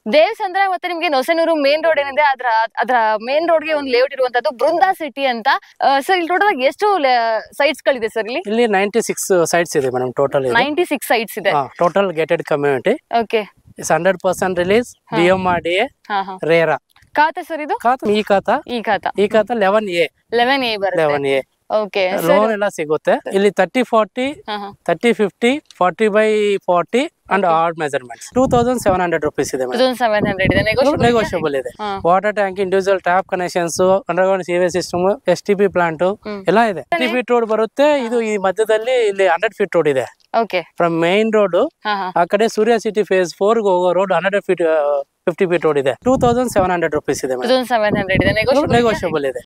ದೇವಸಂದ್ರ ಮತ್ತೆ ನಿಮ್ಗೆ ನೊಸನೂರು main road ಏನಿದೆ ಅದ್ರ ಅದ್ರ ಮೇನ್ ರೋಡ್ ಗೆ ಒಂದು ಲೇಔಟ್ ಇರುವಂತದ್ದು ಬೃಂದಾ ಸಿಟಿ ಅಂತ ಸರ್ ಇಲ್ಲಿ ಟೋಟಲ್ ಎಷ್ಟು ಸೈಟ್ಸ್ ಗಳಿದೆ ಸರ್ ಇಲ್ಲಿ ಇಲ್ಲಿ ನೈಂಟಿ ಸಿಕ್ಸ್ ಸೈಟ್ಸ್ ಇದೆ ಮೇಡಮ್ ಟೋಟಲ್ ಇದೆ ನೈಂಟಿ ಸಿಕ್ಸ್ ಸೈಟ್ಸ್ ಇದೆ total gated community okay is hundred percent release D M R D A ಹಾ ಹಾ ರೇರಾ ಖಾತೆ ಸರ್ ಇದು ಖಾತಾ ಈ ಖಾತಾ ಈ ಖಾತಾ ಈ khata eleven A eleven A ಬರುತ್ತೆ ಲೆವೆನ್ ಎ ಓಕೆ ಲೋನ್ ಎಲ್ಲ ಸಿಗುತ್ತೆ ಇಲ್ಲಿ ತರ್ಟಿ ಫಾರ್ಟಿ ಹಾ ಹಾ thirty fifty forty by forty and odd measurements two thousand seven hundred rupees ಇದೆ ಮೇಡಮ್ ತೌಸಂಡ್ ಸೆವೆನ್ ಹಂಡ್ರೆಡ್ ಇದೆ ನೆಗೋಷಿಯಬಲ್ ನೆಗೋಷಿಯಬಲ್ ಇದೆ ಹಾ. Water tank individual tap connections underground sewage system S T P plant hmm. ಎಲ್ಲ ಇದೆ fifty feet road ಬರುತ್ತೆ ಇದು ಈ ಮಧ್ಯದಲ್ಲಿ ಇಲ್ಲಿ ಹಂಡ್ರೆಡ್ ಫೀಟ್ ರೋಡ್ ಇದೆ ಓಕೆ ಫ್ರಮ್ ಮೇನ್ ರೋಡ್ ಹಾ ಹಾ ಆ ಕಡೆ ಸೂರ್ಯ ಸಿಟಿ ಫೇಸ್ ಫೋರ್ ಹೋಗೋ road hundred feet fifty feet road ಇದೆ two thousand seven hundred rupees ಇದೆ ಮೇಡಮ್ ತೌಸಂಡ್ ಸೆವೆನ್ ಹಂಡ್ರೆಡ್ ಇದೆ ನೆಗೋಷಿಯಬಲ್ ನೆಗೋಷಿಯಬಲ್ ಇದೆ